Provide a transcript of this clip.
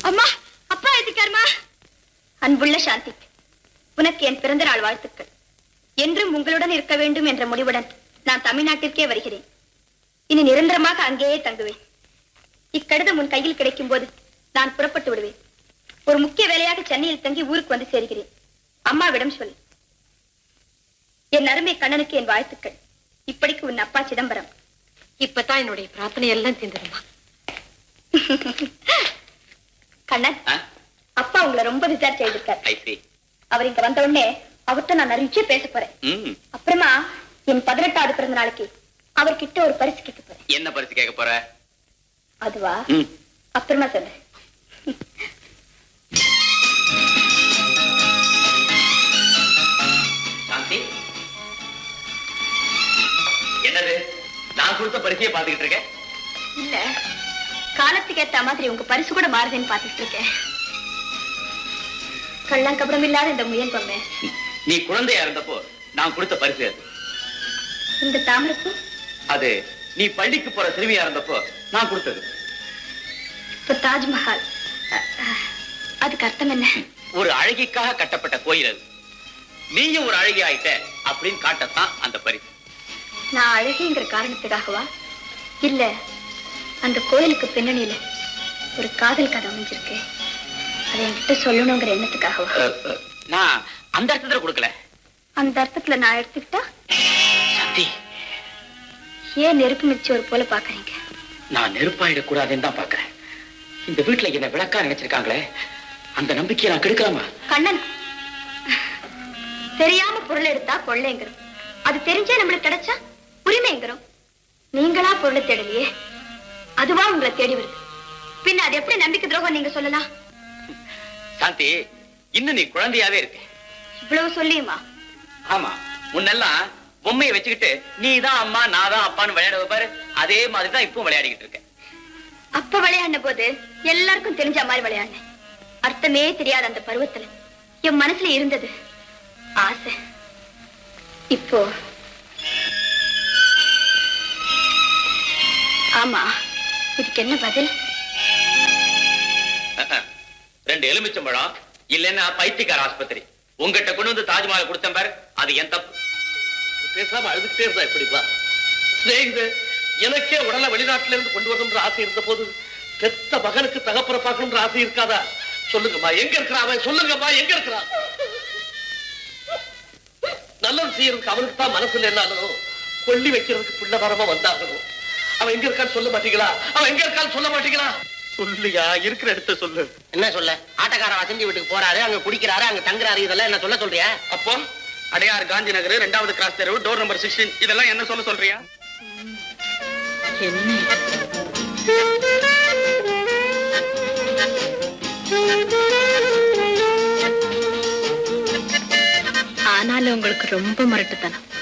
அம்மா அப்பா எழுதிக்காருமா அன்புள்ள சாந்தி உனக்கு என் பிறந்த நாள் வாழ்த்துக்கள் என்றும் உங்களுடன் இருக்க வேண்டும் என்ற முடிவுடன் நான் தமிழ்நாட்டிற்கே வருகிறேன் இனி நிரந்தரமாக அங்கேயே தங்குவேன் இக்கடிதம் உன் கையில் கிடைக்கும் போது நான் புறப்பட்டு விடுவேன் ஒரு முக்கிய வேலையாக சென்னையில் தங்கி ஊருக்கு வந்து சேர்கிறேன் அம்மாவிடம் சொல் என் அருமை கண்ணனுக்கு என் வாழ்த்துக்கள் இப்படிக்கு உன் அப்பா சிதம்பரம் இப்பதான் என்னுடைய பிரார்த்தனை எல்லாம் தீர்ந்துருமா கண்ணன் ஆ? அப்பா உங்களை ரொம்ப விசாரிச்சு எழுதிருக்காரு I see. அவர் இங்க வந்த உடனே அவர்கிட்ட நான் நிறைய பேச போறேன் ம். அப்புறமா என் பதினெட்டாவது பிறந்த நாளைக்கு அவர்கிட்ட ஒரு பரிசு கேட்க போறேன் என்ன பரிசு கேட்க போற அதுவா ம். அப்புறமா சொல்லு சாந்தி என்னது நான் கொடுத்த பரிசையை பாத்துக்கிட்டு இருக்கேன் இல்ல காலத்துக்கு ஏத்த மாதிரி உங்க பரிசு கூட மாறுதுன்னு பாத்துட்டு இருக்கேன் கள்ளங்கபடம் இல்லாத இந்த முயல் பொம்மை நீ குழந்தையா இருந்தப்போ நான் கொடுத்த பரிசு அது இந்த தாமரைப்பூ அது நீ பள்ளிக்கு போற சிறுமியா இருந்தப்போ நான் கொடுத்தது இப்ப தாஜ்மஹால் அ, அ, அதுக்கு அர்த்தம் என்ன ஒரு அழகிக்காக கட்டப்பட்ட கோயில் அது நீயும் ஒரு அழகி ஆயிட்ட அப்படின்னு காட்டத்தான் அந்த பரிசு நான் அழகிங்கிற காரணத்துக்காகவா இல்ல அந்த கோயிலுக்கு பின்னணியில ஒரு காதல் கதை அமைஞ்சிருக்கு அதை என்கிட்ட சொல்லணுங்கிற எண்ணத்துக்காகவா அஹ், அஹ், நான் அந்த அர்த்தத்துல கொடுக்கல அந்த அர்த்தத்துல நான் எடுத்துக்கிட்டா சாந்தி ஏன் நெருப்பு மிதிச்சு ஒரு போல பாக்குறீங்க நான் நெருப்பாயிடக் கூடாதுன்னு தான் பாக்குறேன் இந்த வீட்டுல என்ன விளக்கா நினைச்சிருக்காங்களே அந்த நம்பிக்கையை நான் கெடுக்கலாமா கண்ணன் தெரியாம பொருள் எடுத்தா கொள்ளைங்கிறோம் அது தெரிஞ்சே நம்மளுக்கு கிடைச்சா உரிமைங்கிறோம் நீங்களா பொருளை தேடலையே அதுவா உங்களை தேடி வருது பின்ன அது எப்படி நம்பிக்கை துரோகம் நீங்க சொல்லலாம் சாந்தி இன்னும் நீ குழந்தையாவே இருக்க இவ்வளவு சொல்லியுமா ஆமா முன்னெல்லாம் பொம்மையை வச்சுக்கிட்டு நீ தான் அம்மா நான் தான் அப்பான்னு விளையாடுவ பாரு அதே மாதிரி தான் இப்போ விளையாடிக்கிட்டு இருக்க அப்ப விளையாடின போது எல்லாருக்கும் தெரிஞ்ச மாதிரி விளையாடினேன் அர்த்தமே தெரியாத அந்த பருவத்துல என் மனசுல இருந்தது ஆசை இப்போ ஆமா இதுக்கு என்ன பதில் அஹ், ரெண்டு எலுமிச்சம்பழம் இல்லைன்னா பைத்தியக்கார ஆஸ்பத்திரி உங்ககிட்ட கொண்டு வந்து தாஜ்மஹால் கொடுத்தேன் பாரு அது என் தப்பு பேசாம அழுதுகிட்டே இருந்தா எப்படிப்பா சிநேகித எனக்கே உடலை வெளிநாட்டுல இருந்து கொண்டு வரணும்ன்ற ஆசை இருந்த போது பெத்த மகனுக்கு தகப்பரை பார்க்கணும்ன்ற ஆசை இருக்காதா சொல்லுங்கம்மா எங்க இருக்கிறான் அவன் சொல்லுங்கம்மா எங்க இருக்கிறான் நல்லது செய்யறதுக்கு அவனுக்கு தான் மனசு இல்லைன்னாலும் கொல்லி வைக்கிறதுக்கு பிள்ளைவரமா வந்தாகணும் அவன் எங்க இருக்கான்னு சொல்ல மாட்டீங்களா அவன் எங்க இருக்கான்னு சொல்ல மாட்டீங்களா சொல்லுயா இருக்கிற இடத்த சொல்லு என்ன சொல்ல ஆட்டக்கார வசந்தி வீட்டுக்கு போறாரு அங்க குடிக்கிறாரு அங்க தங்குறாரு இதெல்லாம் என்ன சொல்ல சொல்றியா அப்போ அடையார் காந்தி நகர் ரெண்டாவது கிராஸ் தெருவு டோர் நம்பர் சிக்ஸ்டீன் இதெல்லாம் என்ன சொல்ல சொல்றியா என்ன ஆனாலும் உங்களுக்கு ரொம்ப மரட்டுத்தனம்